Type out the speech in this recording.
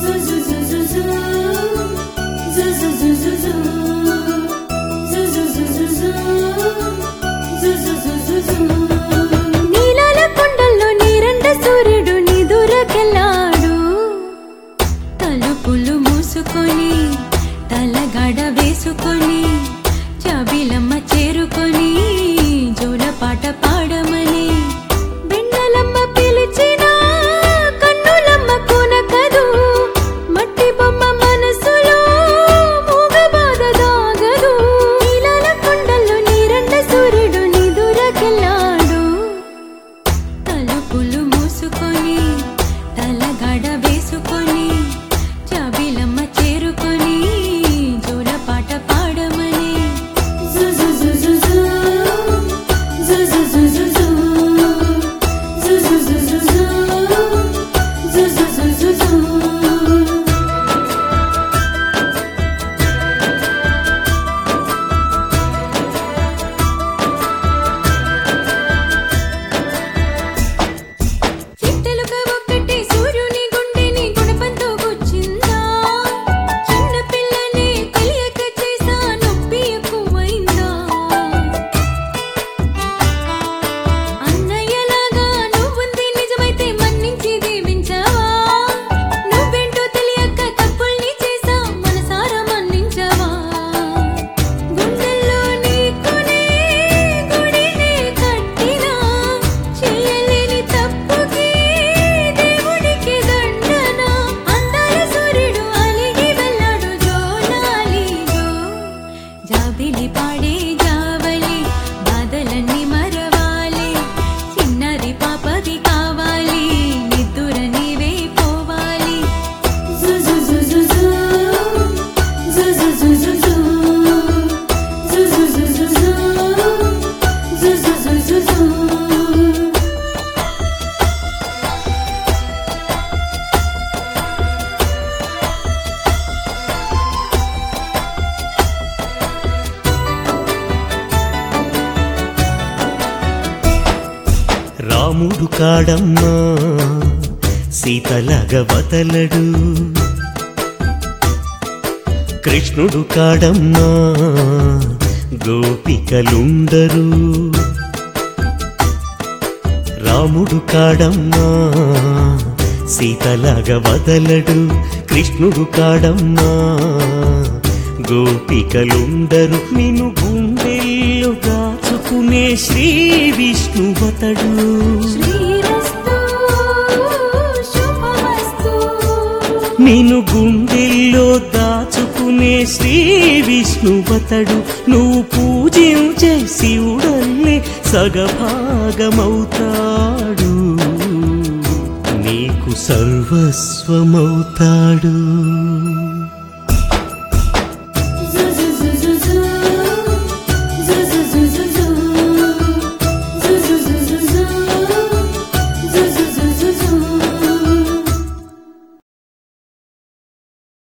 నీలాల కొండల్లో నీరండ సూర్యుడు నిదురకెళ్ళాడు తలుపులు మూసుకొని తలగడ వేసుకొని చాబీలమ్మ చేరుకొని జోలపాట పాడమని బెన్నెలమ్మ పిలిచిన కన్నులమ్మ కొనకదు మట్టి బొమ్మ మనసులో మూగ బాధ దాగదు నీలాల కొండల్లో నీరండ సూర్యుడు నిదురకెళ్ళాడు తలుపులు మూసుకొని తలగడ వేసుకొని చాబీలమ్మ చేరుకొని జోలపాట పాడమని చిట్టెలుక ఒక్కటి సూర్యుని గుండెని గుణపంతో గుచ్చిందా చిన్న పిల్లని తెలియక చేసా నొప్పి ఎక్కువైందా అన్నయ్యలాగా నువ్వుంది నిజమైతే మన్నించి దీవించావా నువ్వేంటో తెలియక తప్పుల్ని చేసా మనసారా మన్నించావా గుండెల్లో నీకునే గుడినే కట్టినా చేయలేని తప్పుకి దేవుడికి దండన అందాల సూర్యుడు అలిగి వెళ్ళాడు జోలాలిలో జాబిలి పాడే జావలి బాధలన్నీ మరవాలి చిన్నది పాపది కావాలి నిద్దుర నీవే పోవాలి రాముడు కాడమ్మా సీతలగ వదలడు కృష్ణుడు కాడమ్మా గోపికలుండరు రాముడు కాడమ్మా సీతలగ వదలడు కృష్ణుడు కాడమ్మా గోపికలుండరు నిన్ను గుండెల్లో దాచుకునే శ్రీ విష్ణువతడు శ్రీరస్తు శుభమస్తు నేను గుండెల్లో దాచుకునే శ్రీ విష్ణువతడు నువ్వు పూజించే శివుడల్లే సగభాగమవుతాడు నీకు సర్వస్వమవుతాడు